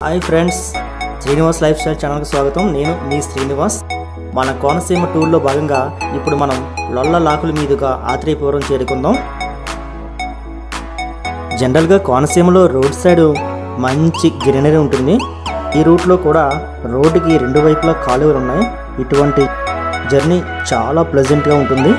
hi friends Srinivas lifestyle ఛానల్కి స్వాగతం నేను మీ శ్రీనివాస్ మన కోనసీమ టూర్లో భాగంగా ఇప్పుడు మనం లొల్ల లాకుల మీదుగా ఆత్రేయపురం చేరుకుందాం జనరల్గా కోనసీమలో రోడ్ సైడ్ మంచి గ్రీనరీ ఉంటుంది ఈ రూట్లో కూడా రోడ్డుకి రెండు వైపులా కాలువలు ఉన్నాయి ఇటువంటి జర్నీ చాలా ప్లెజెంట్గా ఉంటుంది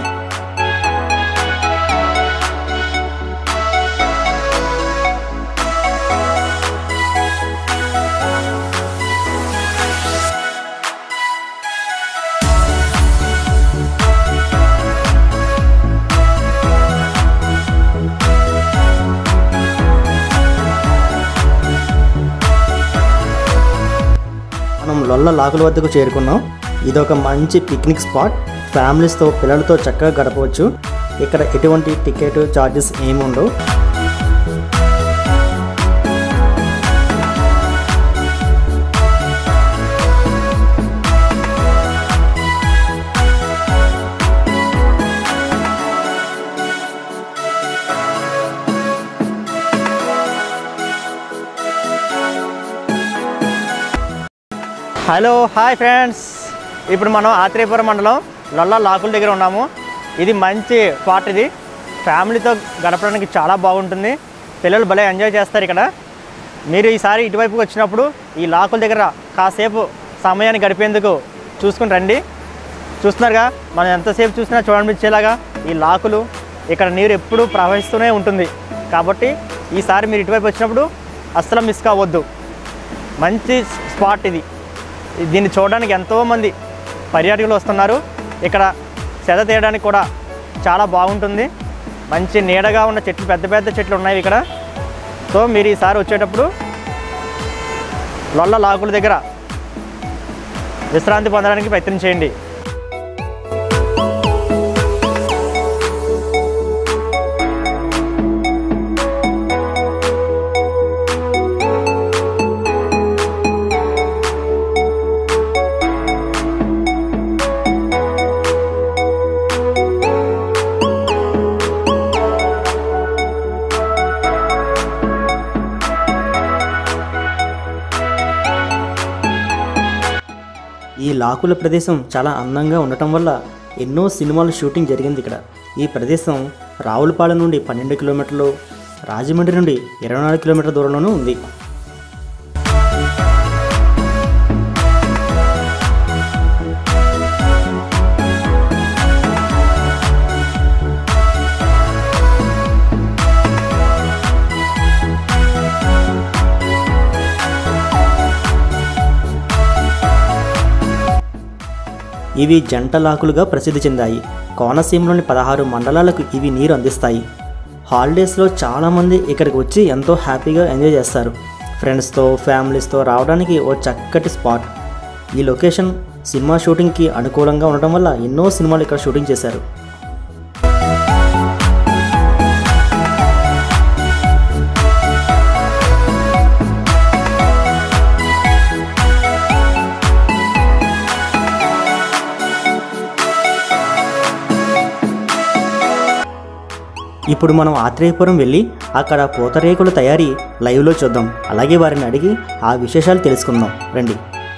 మనం లొల్ల లాకుల వద్దకు చేరుకున్నాం ఇది ఒక మంచి పిక్నిక్ స్పాట్ ఫ్యామిలీస్తో పిల్లలతో చక్కగా గడపవచ్చు ఇక్కడ ఎటువంటి టికెట్ ఛార్జెస్ ఏమి ఉండవు హలో హాయ్ ఫ్రెండ్స్ ఇప్పుడు మనం ఆత్రేయపురం మండలం లొల్ల లాకుల దగ్గర ఉన్నాము ఇది మంచి స్పాట్ ఇది ఫ్యామిలీతో గడపడానికి చాలా బాగుంటుంది పిల్లలు భలే ఎంజాయ్ చేస్తారు ఇక్కడ మీరు ఈసారి ఇటువైపుకి వచ్చినప్పుడు ఈ లాకుల దగ్గర కాసేపు సమయాన్ని గడిపేందుకు చూసుకుని రండి చూస్తున్నారుగా మనం ఎంతసేపు చూసినా చూడనిపించేలాగా ఈ లాకులు ఇక్కడ నీరు ఎప్పుడూ ప్రవహిస్తూనే ఉంటుంది కాబట్టి ఈసారి మీరు ఇటువైపు వచ్చినప్పుడు అస్సలు మిస్ కావద్దు మంచి స్పాట్ ఇది దీన్ని చూడడానికి ఎంతోమంది పర్యాటకులు వస్తున్నారు ఇక్కడ సెద తీయడానికి కూడా చాలా బాగుంటుంది మంచి నీడగా ఉన్న చెట్లు పెద్ద పెద్ద చెట్లు ఉన్నాయి ఇక్కడ సో మీరు ఈసారి వచ్చేటప్పుడు లొల్ల లాకుల దగ్గర విశ్రాంతి పొందడానికి ప్రయత్నం చేయండి ఈ లాకుల ప్రదేశం చాలా అందంగా ఉండటం వల్ల ఎన్నో సినిమాల షూటింగ్ జరిగింది ఇక్కడ ఈ ప్రదేశం రావులపాలెం నుండి పన్నెండు కిలోమీటర్లు రాజమండ్రి నుండి ఇరవై నాలుగు కిలోమీటర్ల దూరంలోనూ ఉంది ఇవి జంట లాకులుగా ప్రసిద్ధి చెందాయి కోనసీమలోని పదహారు మండలాలకు ఇవి నీరు అందిస్తాయి హాలిడేస్లో చాలామంది ఇక్కడికి వచ్చి ఎంతో హ్యాపీగా ఎంజాయ్ చేస్తారు ఫ్రెండ్స్తో ఫ్యామిలీస్తో రావడానికి ఓ చక్కటి స్పాట్ ఈ లొకేషన్ సినిమా షూటింగ్కి అనుకూలంగా ఉండటం వల్ల ఎన్నో సినిమాలు ఇక్కడ షూటింగ్ చేశారు ఇప్పుడు మనం ఆత్రేయపురం వెళ్ళి అక్కడ పూతరేకుల తయారీ లైవ్లో చూద్దాం అలాగే వారిని అడిగి ఆ విశేషాలు తెలుసుకుందాం రండి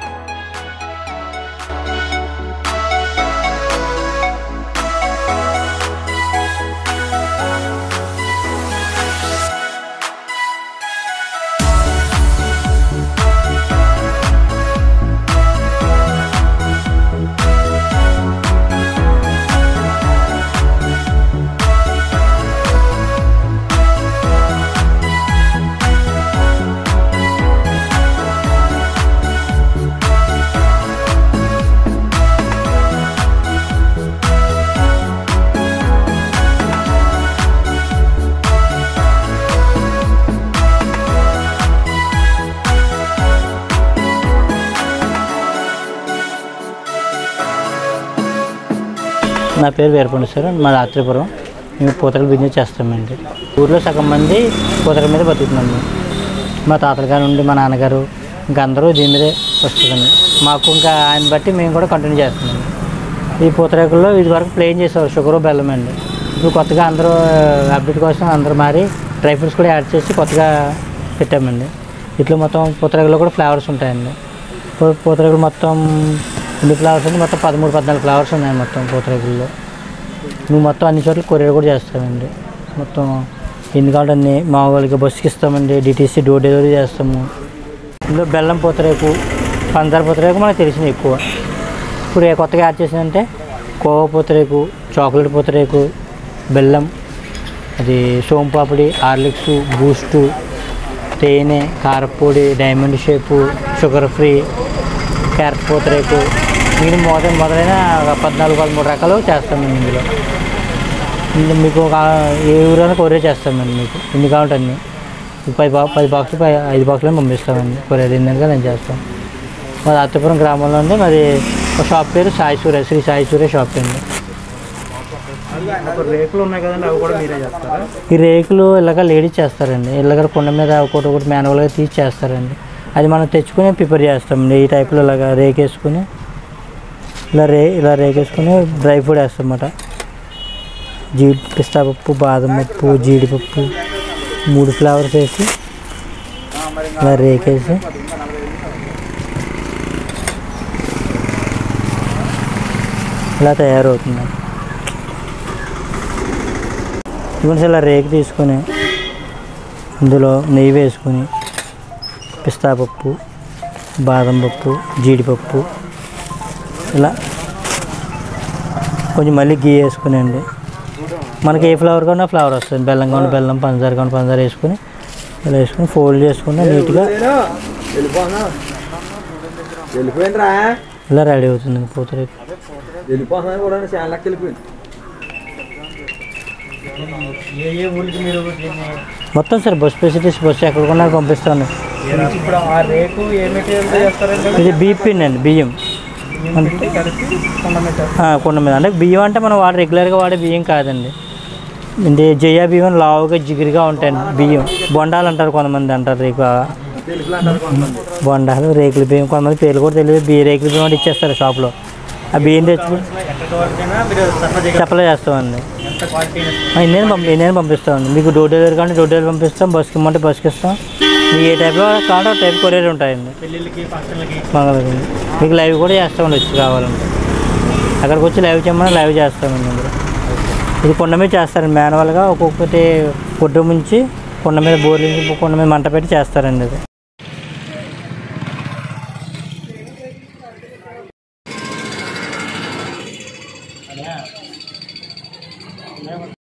నా పేరు వీరపండు సార్ మా రాత్రిపురం మేము పూతల బిజినెస్ చేస్తామండి ఊర్లో సగం మంది పూతల మీద బతుకుతున్నాము మా తాతల గారు నుండి మా నాన్నగారు ఇంకా అందరూ దీని మీదే వస్తుందండి మాకు ఇంకా ఆయన బట్టి మేము కూడా కంటిన్యూ చేస్తున్నాం ఈ పూతరేకుల్లో ఇది వరకు ప్లేన్ చేసేవారు షుగర్ బెల్లం అండి ఇప్పుడు కొత్తగా అందరూ అప్డేట్ కోసం అందరూ మారి డ్రై ఫ్రూట్స్ కూడా యాడ్ చేసి కొత్తగా పెట్టామండి ఇట్లా మొత్తం పూతరేకులో కూడా ఫ్లేవర్స్ ఉంటాయండి పూ- పూతరేకులు మొత్తం ఎన్ని ఫ్లేవర్స్ అంటే మొత్తం పదమూడు పద్నాలుగు ఫ్లేవర్స్ ఉన్నాయి మొత్తం పూతరేకుల్లో నువ్వు మొత్తం అన్ని చోట్ల కొరియర్ కూడా చేస్తామండి మొత్తం ఎన్ని కావాలంటే అన్ని మా వాళ్ళకి బస్సుకి ఇస్తామండి డిటీసీ డోర్ డెలివరీ చేస్తాము ఇందులో బెల్లం పూతరేకు పంచదార పూతరేకు మనకు తెలిసింది ఎక్కువ ఇప్పుడు ఏ కొత్తగా యాడ్ చేసిందంటే కోవా పూతరేకు చాక్లెట్ పూతరేకు బెల్లం అది సోంపాపిడి హార్లిక్స్ బూస్టు తేనె కారపొడి diamond shape sugar free carrot పూతరేకు మీరు మొదటి మొదలైన ఒక పద్నాలుగు పదమూడు రకాలు చేస్తామండి ఇందులో ఇందులో మీకు ఒక ఏ ఊరైనా కొరియర్ చేస్తామండి మీకు ఎన్ని కావాలంటే అన్ని ఈ పది బా పది బాక్సులు పై ఐదు బాక్సులు పంపిస్తామండి కొరియర్ ఏంటంటే నేను చేస్తాం మాది అత్తపురం గ్రామంలో ఉంది మాది ఒక షాప్ పేరు సాయి సూర్య శ్రీ సాయి సూర్య షాప్ అండి రేకులు ఉన్నాయి కదండి అవి కూడా మీరే చేస్తారా ఈ రేకులు ఇలాగ లేడీస్ చేస్తారండి ఇలాగ కుండ మీద ఒకటి ఒకటి మాన్యువల్గా తీసి చేస్తారండి అది మనం తెచ్చుకుని ప్రిపేర్ చేస్తామండి ఈ టైప్లో ఇలాగ రేక్ వేసుకుని ఇలా రే ఇలా రేక్ వేసుకుని డ్రై ఫ్రూట్ వేస్తామన్నమాట జీ పిస్తా పప్పు బాదం పప్పు జీడిపప్పు మూడు ఫ్లేవర్స్ వేసి ఇలా రేకేసి ఇలా తయారవుతుంది ఇవన్నీ ఇలా రేకు తీసుకొని ఇందులో నెయ్యి వేసుకొని పిస్తా పప్పు బాదం పప్పు జీడిపప్పు ఇలా కొంచెం మళ్ళీ గీ వేసుకునండి మనకి ఏ ఫ్లేవర్ కావాలన్నా ఫ్లేవర్ వస్తుంది బెల్లం కావాలి బెల్లం పంచదార కావాలి పంచదార వేసుకుని ఇలా వేసుకుని ఫోల్డ్ చేసుకుని నీట్గా వెళ్ళిపోనా వెళ్ళిపోయిందిరా ఇలా రెడీ అవుతుంది పూతరేకు వెళ్ళిపోతున్నా కూడా చాలా వెళ్ళిపోయింది ఏ ఏ ఊరికి మీరు దీన్ని మొత్తం సార్ బస్ ఫెసిలిటీస్ బస్సు ఎక్కడికన్నా పంపిస్తాను ఇప్పుడు ఆ రేకు ఏ మెటీరియల్తో చేస్తారండి ఇది బియ్యం పిండి అండి బియ్యం పిండి కలిపి కొండ మీద ఆ, కొండ మీద అంటే బియ్యం అంటే మనం వాడే రెగ్యులర్గా వాడే బియ్యం కాదండి ఇది జయ బియ్యం లావుగా జిగిరిగా ఉంటాయండి బియ్యం బొండాలు అంటారు కొంతమంది అంటారు రేపు తెలుగులో అంటారు కొంతమంది బొండాలు రేకుల బియ్యం కొంతమంది పేర్లు కూడా తెలియదు బియ్య రేకుల బియ్యం అంటే ఇచ్చేస్తారు షాప్లో ఆ బియ్యం తెచ్చుకుని ఎక్కడి వరకైనా మీరు సప్లై చేయగలరు సప్లై చేస్తామండి ఎంత క్వాలిటీ ఆ, ఎన్నైనా పంపి ఎన్నైనా పంపిస్తామండి మీకు డోర్ డెలివరీ కానీ డోర్ డెలివరీ పంపిస్తాం బస్కి ఇమ్మంటే బస్కి ఇస్తాం మీకు ఏ టైప్లో కావాలంటే ఆ టైప్ కొరియర్ ఉంటాయండి పెళ్ళిళ్ళకి ఫంక్షన్లకి మంగళగిరి మీకు లైవ్ కూడా చేస్తామండి వచ్చి కావాలంటే అక్కడికి వచ్చి లైవ్ చేయమని లైవ్ చేస్తామండి ఇందులో ఇది కొండ మీద చేస్తారండి మాన్యువల్గా ఒక్కొక్కటి గుడ్డ ముంచి కొండ మీద బోర్లు కొండ మీద మంట పెట్టి చేస్తారండి ఇది